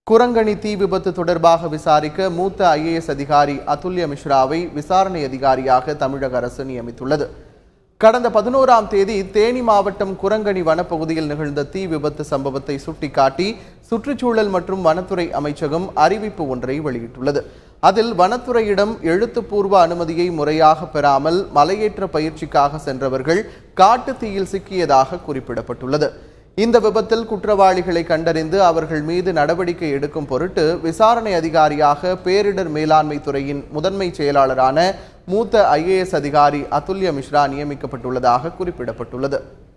குரங்கணி தீ விபத்து தொடர்பாக விசாரிக்க மூத்த ஐஏஎஸ் அதிகாரி அதுல்ய மிஸ்ராவை விசாரணை அதிகாரியாக தமிழக அரசு நியமித்துள்ளது கடந்த பதினோராம் தேதி தேனி மாவட்டம் குரங்கணி வனப்பகுதியில் நிகழ்ந்த தீ விபத்து சம்பவத்தை சுட்டிக்காட்டி சுற்றுச்சூழல் மற்றும் வனத்துறை அமைச்சகம் அறிவிப்பு ஒன்றை வெளியிட்டுள்ளது அதில் வனத்துறையிடம் எழுத்துப்பூர்வ அனுமதியை முறையாக பெறாமல் மலையேற்ற பயிற்சிக்காக சென்றவர்கள் காட்டுத் தீயில் சிக்கியதாக குறிப்பிடப்பட்டுள்ளது இந்த விபத்தில் குற்றவாளிகளை கண்டறிந்து அவர்கள் மீது நடவடிக்கை எடுக்கும் பொருட்டு விசாரணை அதிகாரியாக பேரிடர் மேலாண்மை துறையின் முதன்மை செயலாளரான மூத்த ஐஏஎஸ் அதிகாரி அதுல்ய மிஸ்ரா நியமிக்கப்பட்டுள்ளதாக குறிப்பிடப்பட்டுள்ளது